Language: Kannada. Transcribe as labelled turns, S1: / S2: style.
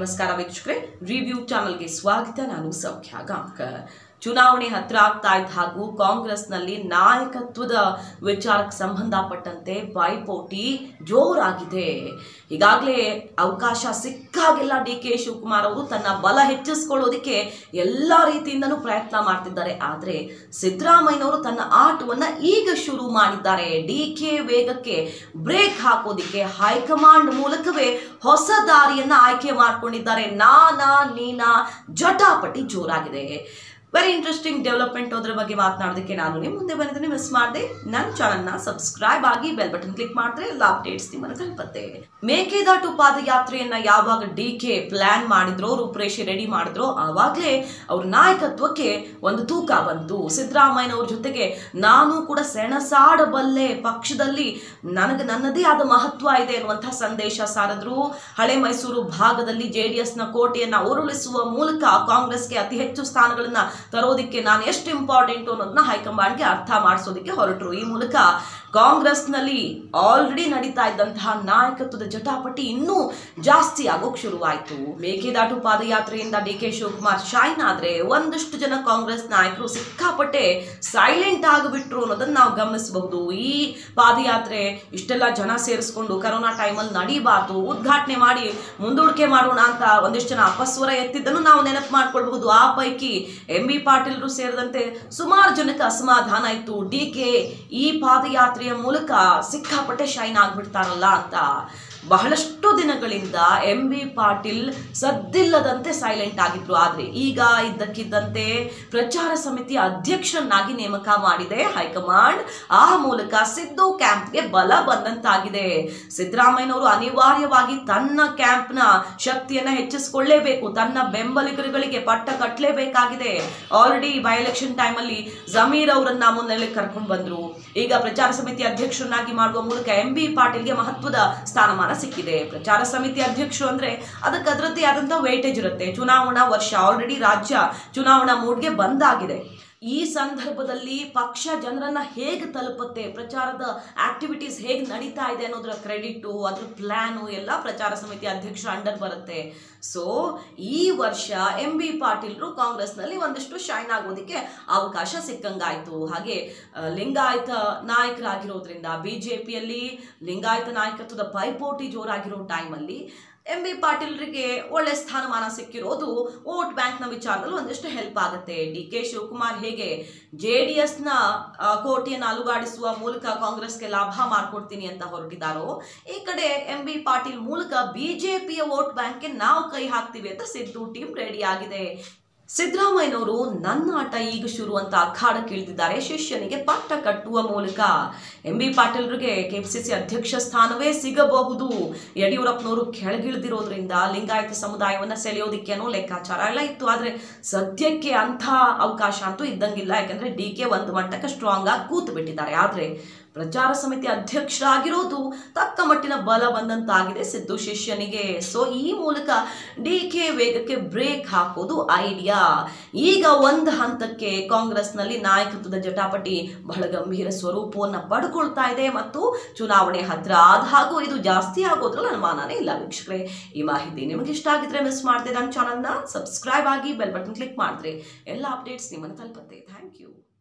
S1: ನಮಸ್ಕಾರ ವೀಕ್ಷಕರೇ ರಿವ್ಯೂ ಚಾನಲ್ಗೆ ಸ್ವಾಗತ ನಾನು ಸೌಖ್ಯ ಗಾಂವ್ಕರ್ ಚುನಾವಣೆ ಹತ್ರ ಆಗ್ತಾ ಇದ್ದ ಹಾಗೂ ಕಾಂಗ್ರೆಸ್ನಲ್ಲಿ ನಾಯಕತ್ವದ ವಿಚಾರಕ್ಕೆ ಸಂಬಂಧಪಟ್ಟಂತೆ ಪೈಪೋಟಿ ಜೋರಾಗಿದೆ ಈಗಾಗಲೇ ಅವಕಾಶ ಸಿಕ್ಕಾಗೆಲ್ಲ ಡಿ ಕೆ ಶಿವಕುಮಾರ್ ಅವರು ತನ್ನ ಬಲ ಹೆಚ್ಚಿಸ್ಕೊಳ್ಳೋದಕ್ಕೆ ಎಲ್ಲ ರೀತಿಯಿಂದನೂ ಪ್ರಯತ್ನ ಮಾಡ್ತಿದ್ದಾರೆ ಆದರೆ ಸಿದ್ದರಾಮಯ್ಯನವರು ತನ್ನ ಆಟವನ್ನ ಈಗ ಶುರು ಮಾಡಿದ್ದಾರೆ ಡಿ ಕೆ ವೇಗಕ್ಕೆ ಬ್ರೇಕ್ ಹಾಕೋದಿಕ್ಕೆ ಹೈಕಮಾಂಡ್ ಮೂಲಕವೇ ಹೊಸ ದಾರಿಯನ್ನ ಆಯ್ಕೆ ಮಾಡ್ಕೊಂಡಿದ್ದಾರೆ ನಾನಾ ನೀನಾ ಜಟಾಪಟಿ ಜೋರಾಗಿದೆ ವೆರಿ ಇಂಟ್ರೆಸ್ಟಿಂಗ್ ಡೆವಲಪ್ಮೆಂಟ್ ಅದ್ರ ಬಗ್ಗೆ ಮಾತನಾಡೋದಕ್ಕೆ ನಾನು ನಿಮ್ಮ ಮುಂದೆ ಬಂದಿದ್ದೀನಿ ಮಿಸ್ ಮಾಡಿದೆ ನನ್ನ ಚಾನಲ್ನ ಸಬ್ಸ್ಕ್ರೈಬ್ ಆಗಿ ಬೆಲ್ ಬಟನ್ ಕ್ಲಿಕ್ ಮಾಡಿದ್ರೆ ಎಲ್ಲ ಅಪ್ಡೇಟ್ಸ್ ನಿಮ್ಮನ್ನು ತಲುಪತ್ತೆ ಮೇಕೆದಾಟು ಪಾದಯಾತ್ರೆಯನ್ನ ಯಾವಾಗ ಡಿ ಕೆ ಪ್ಲಾನ್ ಮಾಡಿದ್ರೋ ರೂಪರೇಷೆ ರೆಡಿ ಮಾಡಿದ್ರೋ ಆವಾಗಲೇ ಅವ್ರ ನಾಯಕತ್ವಕ್ಕೆ ಒಂದು ತೂಕ ಬಂತು ಸಿದ್ದರಾಮಯ್ಯನವ್ರ ಜೊತೆಗೆ ನಾನು ಕೂಡ ಸೆಣಸಾಡಬಲ್ಲೆ ಪಕ್ಷದಲ್ಲಿ ನನಗೆ ನನ್ನದೇ ಆದ ಮಹತ್ವ ಇದೆ ಅನ್ನುವಂಥ ಸಂದೇಶ ಸಾರಿದ್ರು ಹಳೆ ಮೈಸೂರು ಭಾಗದಲ್ಲಿ ಜೆ ಡಿ ಎಸ್ನ ಕೋಟೆಯನ್ನ ಉರುಳಿಸುವ ಮೂಲಕ ಕಾಂಗ್ರೆಸ್ಗೆ ಅತಿ ಹೆಚ್ಚು ಸ್ಥಾನಗಳನ್ನ ತರೋದಿಕ್ಕೆ ನಾನು ಎಷ್ಟು ಇಂಪಾರ್ಟೆಂಟ್ ಅನ್ನೋದನ್ನ ಹೈಕಮಾಂಡ್ಗೆ ಅರ್ಥ ಮಾಡಿಸೋದಕ್ಕೆ ಹೊರಟರು ಈ ಮೂಲಕ ಕಾಂಗ್ರೆಸ್ನಲ್ಲಿ ಆಲ್ರೆಡಿ ನಡೀತಾ ಇದ್ದಂತಹ ನಾಯಕತ್ವದ ಜಟಾಪಟಿ ಇನ್ನೂ ಜಾಸ್ತಿ ಆಗೋಕ್ ಶುರುವಾಯಿತು ಮೇಕೆದಾಟು ಪಾದಯಾತ್ರೆಯಿಂದ ಡಿ ಕೆ ಶಿವಕುಮಾರ್ ಶೈನ್ ಆದ್ರೆ ಒಂದಷ್ಟು ಜನ ಕಾಂಗ್ರೆಸ್ ನಾಯಕರು ಸಿಕ್ಕಾಪಟ್ಟೆ ಸೈಲೆಂಟ್ ಆಗಿಬಿಟ್ರು ಅನ್ನೋದನ್ನ ನಾವು ಗಮನಿಸಬಹುದು ಈ ಪಾದಯಾತ್ರೆ ಇಷ್ಟೆಲ್ಲ ಜನ ಸೇರಿಸ್ಕೊಂಡು ಕರೋನಾ ಟೈಮಲ್ಲಿ ನಡೀಬಾರ್ದು ಉದ್ಘಾಟನೆ ಮಾಡಿ ಮುಂದೂಡಿಕೆ ಮಾಡೋಣ ಅಂತ ಒಂದಿಷ್ಟು ಜನ ಅಪಸ್ವರ ಎತ್ತಿದ್ದನ್ನು ನಾವು ನೆನಪು ಮಾಡ್ಕೊಳ್ಬಹುದು ಆ ಪೈಕಿ ಎಂ ಬಿ ಪಾಟೀಲ್ರು ಸೇರಿದಂತೆ ಸುಮಾರು ಜನಕ್ಕೆ ಅಸಮಾಧಾನ ಇತ್ತು ಡಿ ಕೆ ಈ ಪಾದಯಾತ್ರೆಯ ಮೂಲಕ ಸಿಕ್ಕಾಪಟ್ಟೆ ಶೈನ್ ಆಗ್ಬಿಡ್ತಾರಲ್ಲ ಅಂತ ಬಹಳಷ್ಟು ದಿನಗಳಿಂದ ಎಂ ಬಿ ಪಾಟೀಲ್ ಸದ್ದಿಲ್ಲದಂತೆ ಸೈಲೆಂಟ್ ಆಗಿದ್ರು ಆದರೆ ಈಗ ಇದ್ದಕ್ಕಿದ್ದಂತೆ ಪ್ರಚಾರ ಸಮಿತಿ ಅಧ್ಯಕ್ಷರನ್ನಾಗಿ ನೇಮಕ ಮಾಡಿದೆ ಹೈಕಮಾಂಡ್ ಆ ಮೂಲಕ ಸಿದ್ದು ಕ್ಯಾಂಪ್ಗೆ ಬಲ ಬಂದಂತಾಗಿದೆ ಸಿದ್ದರಾಮಯ್ಯನವರು ಅನಿವಾರ್ಯವಾಗಿ ತನ್ನ ಕ್ಯಾಂಪ್ನ ಶಕ್ತಿಯನ್ನ ಹೆಚ್ಚಿಸಿಕೊಳ್ಳೇಬೇಕು ತನ್ನ ಬೆಂಬಲಿಗರುಗಳಿಗೆ ಪಟ್ಟ ಕಟ್ಟಲೇಬೇಕಾಗಿದೆ ಆಲ್ರೆಡಿ ಬೈ ಎಲೆಕ್ಷನ್ ಟೈಮಲ್ಲಿ ಜಮೀರ್ ಅವರನ್ನ ಮುನ್ನೆಲೆ ಕರ್ಕೊಂಡು ಬಂದ್ರು ಈಗ ಪ್ರಚಾರ ಸಮಿತಿ ಅಧ್ಯಕ್ಷರನ್ನಾಗಿ ಮಾಡುವ ಮೂಲಕ ಎಂ ಬಿ ಪಾಟೀಲ್ಗೆ ಮಹತ್ವದ ಸ್ಥಾನಮಾನ ಸಿಕ್ಕಿದೆ ಪ್ರಚಾರ ಸಮಿತಿ ಅಧ್ಯಕ್ಷರು ಅಂದ್ರೆ ಅದಕ್ಕೆ ಅದರದ್ದೇ ಆದಂತಹ ವೇಟೇಜ್ ಇರುತ್ತೆ ಚುನಾವಣಾ ವರ್ಷ ಆಲ್ರೆಡಿ ರಾಜ್ಯ ಚುನಾವಣಾ ಮೂಡ್ಗೆ ಬಂದಾಗಿದೆ ಈ ಸಂದರ್ಭದಲ್ಲಿ ಪಕ್ಷ ಜನರನ್ನ ಹೇಗೆ ತಲುಪುತ್ತೆ ಪ್ರಚಾರದ ಆಕ್ಟಿವಿಟೀಸ್ ಹೇಗೆ ನಡೀತಾ ಇದೆ ಅನ್ನೋದರ ಕ್ರೆಡಿಟು ಅದ್ರ ಪ್ಲ್ಯಾನು ಎಲ್ಲ ಪ್ರಚಾರ ಸಮಿತಿ ಅಧ್ಯಕ್ಷ ಅಂಡರ್ ಬರುತ್ತೆ ಸೊ ಈ ವರ್ಷ ಎಂ ಬಿ ಪಾಟೀಲ್ರು ಕಾಂಗ್ರೆಸ್ನಲ್ಲಿ ಒಂದಿಷ್ಟು ಶೈನ್ ಆಗೋದಕ್ಕೆ ಅವಕಾಶ ಸಿಕ್ಕಂಗಾಯ್ತು ಹಾಗೆ ಆ, ಲಿಂಗಾಯತ ನಾಯಕರಾಗಿರೋದ್ರಿಂದ ಬಿ ಜೆ ಪಿಯಲ್ಲಿ ಲಿಂಗಾಯತ ನಾಯಕತ್ವದ ಪೈಪೋಟಿ ಜೋರಾಗಿರೋ ಟೈಮಲ್ಲಿ ಎಂ ಬಿ ಪಾಟೀಲ್ರಿಗೆ ಒಳ್ಳೆ ಸ್ಥಾನಮಾನ ಸಿಕ್ಕಿರೋದು ವೋಟ್ ಬ್ಯಾಂಕ್ನ ವಿಚಾರದಲ್ಲಿ ಒಂದಿಷ್ಟು ಹೆಲ್ಪ್ ಆಗುತ್ತೆ ಡಿ ಕೆ ಶಿವಕುಮಾರ್ ಹೇಗೆ ಜೆ ಡಿ ಎಸ್ನ ಕೋಟೆಯನ್ನು ಅಲುಗಾಡಿಸುವ ಮೂಲಕ ಕಾಂಗ್ರೆಸ್ಗೆ ಲಾಭ ಮಾಡ್ಕೊಡ್ತೀನಿ ಅಂತ ಹೊರಟಿದ್ದಾರೋ ಈ ಕಡೆ ಎಂ ಬಿ ಪಾಟೀಲ್ ಮೂಲಕ ಬಿಜೆಪಿಯ ವೋಟ್ ಬ್ಯಾಂಕ್ಗೆ ನಾವು ಕೈ ಹಾಕ್ತೀವಿ ಅಂತ ಸಿದ್ದು ಟೀಮ್ ರೆಡಿ ಆಗಿದೆ ಸಿದ್ದರಾಮಯ್ಯನವರು ನನ್ನ ಆಟ ಈಗ ಶುರು ಅಂತ ಅಖಾಡಕ್ಕೆ ಇಳಿದಿದ್ದಾರೆ ಶಿಷ್ಯನಿಗೆ ಪಟ್ಟ ಕಟ್ಟುವ ಮೂಲಕ ಎಂ ಬಿ ಪಾಟೀಲ್ರಿಗೆ ಕೆಪಿಸಿಸಿ ಅಧ್ಯಕ್ಷ ಸ್ಥಾನವೇ ಸಿಗಬಹುದು ಯಡಿಯೂರಪ್ಪನವರು ಕೆಳಗಿಳಿದಿರೋದ್ರಿಂದ ಲಿಂಗಾಯತ ಸಮುದಾಯವನ್ನ ಸೆಳೆಯೋದಿಕ್ಕೆ ಅನ್ನೋ ಲೆಕ್ಕಾಚಾರ ಎಲ್ಲ ಇತ್ತು ಆದ್ರೆ ಸದ್ಯಕ್ಕೆ ಅಂಥ ಅವಕಾಶ ಅಂತೂ ಇದ್ದಂಗಿಲ್ಲ ಯಾಕಂದ್ರೆ ಡಿ ಕೆ ಒಂದು ಮಟ್ಟಕ್ಕೆ ಸ್ಟ್ರಾಂಗ್ ಆಗಿ ಕೂತು ಬಿಟ್ಟಿದ್ದಾರೆ ಆದ್ರೆ ಪ್ರಚಾರ ಸಮಿತಿ ಅಧ್ಯಕ್ಷರಾಗಿರೋದು ತಕ್ಕ ಮಟ್ಟಿನ ಬಲ ಬಂದಂತಾಗಿದೆ ಸಿದ್ದು ಶಿಷ್ಯನಿಗೆ ಸೊ ಈ ಮೂಲಕ ಡಿ ಕೆ ವೇಗಕ್ಕೆ ಬ್ರೇಕ್ ಹಾಕೋದು ಐಡಿಯಾ ಈಗ ಒಂದು ಹಂತಕ್ಕೆ ಕಾಂಗ್ರೆಸ್ನಲ್ಲಿ ನಾಯಕತ್ವದ ಜಟಾಪಟಿ ಬಹಳ ಗಂಭೀರ ಸ್ವರೂಪವನ್ನು ಪಡ್ಕೊಳ್ತಾ ಇದೆ ಮತ್ತು ಚುನಾವಣೆ ಹತ್ರ ಆದ ಹಾಗೂ ಇದು ಜಾಸ್ತಿ ಆಗೋದ್ರಲ್ಲಿ ಅನುಮಾನನೇ ಇಲ್ಲ ವೀಕ್ಷಕರೇ ಈ ಮಾಹಿತಿ ನಿಮಗೆ ಇಷ್ಟ ಆಗಿದ್ರೆ ಮಿಸ್ ಮಾಡದೆ ನನ್ನ ಚಾನಲ್ನ ಸಬ್ಸ್ಕ್ರೈಬ್ ಆಗಿ ಬೆಲ್ ಬಟನ್ ಕ್ಲಿಕ್ ಮಾಡಿದ್ರೆ ಎಲ್ಲ ಅಪ್ಡೇಟ್ಸ್ ನಿಮ್ಮನ್ನು ತಲುಪುತ್ತೆ ಥ್ಯಾಂಕ್ ಯು